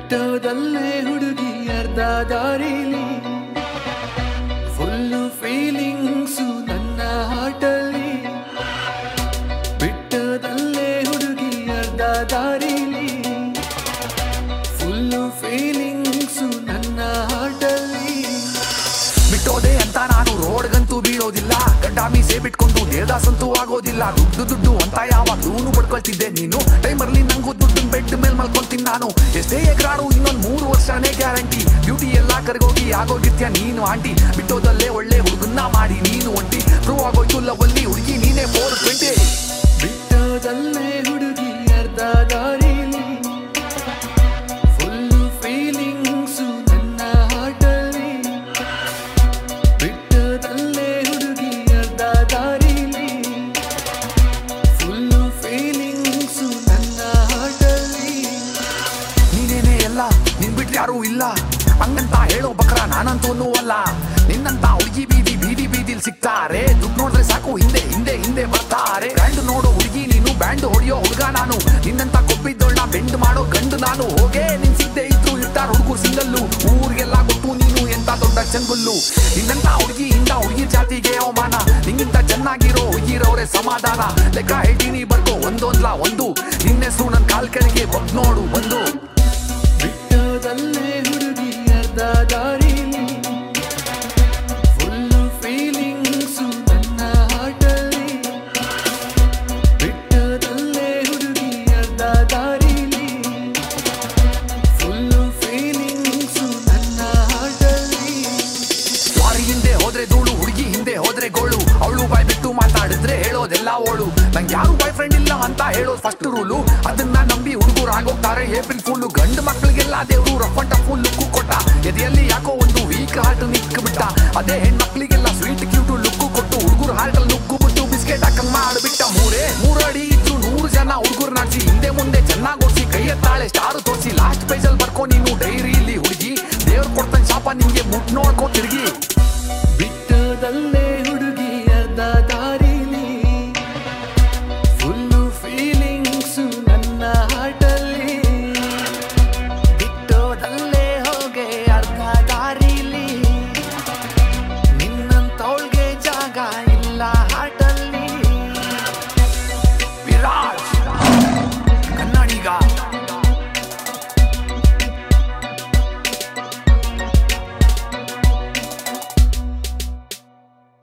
ಬಿಟ್ಟೋದಲ್ಲೇ ಹುಡುಗಿ ಅರ್ಧ ದಾರಿಲಿ ಫುಲ್ಲು ಫೀಲಿಂಗ್ಸು ನನ್ನ ಹಾಟಲ್ಲಿ ಬಿಟ್ಟೋದಲ್ಲೇ ಹುಡುಗಿ ಅರ್ಧ ದಾರಿಲಿ ಫುಲ್ಲು ಫೀಲಿಂಗ್ಸು ನನ್ನ ಹಾಟಲ್ಲಿ ಬಿಟ್ಟೋದೆ ಅಂತ ನಾನು ರೋಡ್ಗಂತೂ ಬೀಳೋದಿಲ್ಲ ಗಡ್ಡ ಮೀಸೆ ಬಿಟ್ಕೊಂಡು ದೇವದಾಸಂತೂ ಆಗೋದಿಲ್ಲ ದುಡ್ಡು ದುಡ್ಡು ಅಂತ ಯಾವಾಗ್ಲೂ ಪಡ್ಕೊಳ್ತಿದ್ದೆ ನೀನು ಟೈಮರ್ಲಿ ನಂಗೂ ದುಡ್ಡು ಬೆಡ್ ಮೇಲೆ ಮಲ್ಕೊಂತೀನಿ ನಾನು ಎಷ್ಟೇ ಎಗ್ರಾಡು ಇನ್ನೊಂದ್ ಮೂರು ವರ್ಷನೇ ಗ್ಯಾರಂಟಿ ಬ್ಯೂಟಿ ಎಲ್ಲ ಕರ್ಗೋಗಿ ಆಗೋಗಿರ್ತೀಯ ನೀನು ಆಂಟಿ ಬಿಟ್ಟೋದಲ್ಲೇ ಒಳ್ಳೆ ಹುಡುಗನ್ನ ಮಾಡಿ ನೀನು ಒಂಟಿ ಪ್ರೂವ್ ಆಗೋಯ್ತು ಲವಲ್ಲಿ ಹುಡುಗಿ ನೀನೇ ಫೋರ್ ಟ್ವೆಂಟಿ ಬಿಟ್ಟೋದಲ್ಲೇ ಹುಡುಗಿ ಅರ್ಧ ದಾರಿಲಿ ಫುಲ್ಲು ಫೀಲಿಂಗ್ಸು ನನ್ನ ಹಾಟಲ್ಲಿ ಬಿಟ್ಟೋದಲ್ಲೇ ಹುಡುಗಿ ಅರ್ಧ ದಾರಿಲಿ ಫುಲ್ಲು ಫೀಲಿಂಗ್ಸು ನನ್ನ ಹಾಟಲ್ಲಿ ನೀನೇನೇ ಎಲ್ಲ ನಿನ್ ಬಿಟ್ರೆ ಯಾರೂ ಇಲ್ಲ ಹಂಗಂತ ಹೇಳೋ ಬಕ್ರ ನಾನಂತೂ ಅಲ್ಲ ನಿನ್ನಂತ ಹುಡುಗಿ ಬೀದಿ ಬೀದಿ ಬೀದಿಲ್ ಸಿಗ್ತಾರೆ ದುಡ್ಡು ನೋಡಿದ್ರೆ ಸಾಕು ಹಿಂದೆ ಹಿಂದೆ ಹಿಂದೆ ಬರ್ತಾರೆ ಬ್ಯಾಂಡ್ ನೋಡೋ ಹುಡುಗಿ ನೀನು ಬ್ಯಾಂಡ್ ಹೊಡಿಯೋ ಹುಡುಗ ನಾನು ನಿನ್ನಂತ ಕೊಬ್ಬಿದ್ದೋಳ್ನ ಬೆಂಡ್ ಮಾಡೋ ಗಂಡು ನಾನು ಹೋಗೇ ನಿನ್ ಸಿದ್ದೆ ಇದ್ರು ಇರ್ತಾರ ಹುಡುಗರು ಸಿಂಗಲ್ಲು ಊರಿಗೆಲ್ಲ ಗೊತ್ತು ನೀನು ಎಂತ ದೊಡ್ಡ ಚಂಗುಲ್ಲು ನಿನ್ನಂತ ಹುಡುಗಿ ಇಂದ ಹುಡುಗಿ ಜಾತಿಗೆ ಅವಮಾನ ನಿಂಗಿಂತ ಚೆನ್ನಾಗಿರೋ ಹುಡುಗಿರವ್ರೆ ಸಮಾಧಾನ ಲೆಕ್ಕ ಹೇಳ್ತೀನಿ ಬರ್ಕೋ ಒಂದೊಂದ್ಲ ಒಂದು ನಿನ್ನ ಹೆಸರು ನನ್ ಕಾಲ್ ಕೆಳಗೆ ಬಗ್ ನೋಡು ಒಂದು ಬಿಟ್ಟೋದಲ್ಲೇ ಹುಡುಗಿ ಅರ್ಧ ದಾರಿಲಿ ಫುಲ್ಲು ಫೀಲಿಂಗ್ಸು ನನ್ನ ಹಾಟಲ್ಲಿ ಬಿಟ್ಟೋದಲ್ಲೇ ಹುಡುಗಿ ಅರ್ಧ ದಾರಿಲಿ ಫುಲ್ಲು ಫೀಲಿಂಗ್ಸು ನನ್ನ ಹಾಟಲ್ಲಿ ವಾರಿ ಹಿಂದೆ ಹೋದ್ರೆ ಧೂಳು ಹುಡುಗಿ ಹಿಂದೆ ಹೋದ್ರೆ ಗೋಳು ಅವಳು ಬಾಯ್ ಬಿಟ್ಟು ಮಾತಾಡಿದ್ರೆ ಹೇಳೋದೆಲ್ಲ ಓಳು ನಂಗೆ ಯಾರು ಬಾಯ್ ಫ್ರೆಂಡ್ ಇಲ್ಲ ಅಂತ ಹೇಳೋದು ಫಸ್ಟ್ ರೂಲು ಅದನ್ನ ನಂಬಿ ಹುಡುಗರು ಆಗೋಗ್ತಾರೆ ಏಪ್ರಿಲ್ ಫುಲ್ಲು ಗಂಡು ಮಕ್ಕಳಿಗೆಲ್ಲ ದೇವ್ರು ರಫ್ ಅಂಡ್ ಫುಲ್ ಲುಕ್ಕು ಕೊಟ್ಟ ಎದೆಯಲ್ಲಿ ಯಾಕೋ ಒಂದು ವೀಕ್ ಹಾರ್ಟ್ ನಿಕ್ ಬಿಟ್ಟ ಅದೇ ಹೆಣ್ಮಕ್ಳಿಗೆಲ್ಲ ಸ್ವೀಟ್ ಕ್ಯೂಟು ಲುಕ್ಕು ಕೊಟ್ಟು ಹುಡುಗರು ಹಾರ್ಟಲ್ಲಿ ನುಗ್ಗು ಬಿಟ್ಟು ಬಿಸ್ಕೆಟ್ ಹಾಕಂಗ್ ಮಾಡ್ಬಿಟ್ಟ ಮೂರೇ ಮೂರು ಅಡಿ ಇದ್ರು ನೂರು ಜನ ಹುಡುಗರು ನಾಡ್ಸಿ ಹಿಂದೆ ಮುಂದೆ ಚೆನ್ನಾಗಿ ಓಡಿಸಿ ಕೈ ಎತ್ತಾಳೆ ಸ್ಟಾರ್ ತೋರಿಸಿ ಲಾಸ್ಟ್ ಪೇಜಲ್ಲಿ ಬರ್ಕೊ ನೀನು ಡೈರಿಲಿ ಹುಡುಗಿ ದೇವ್ರು ಕೊಡ್ತಾನೆ ಶಾಪ ನಿಂಗೆ ಮುಟ್ ನೋಡ್ಕೊ ತಿರುಗಿ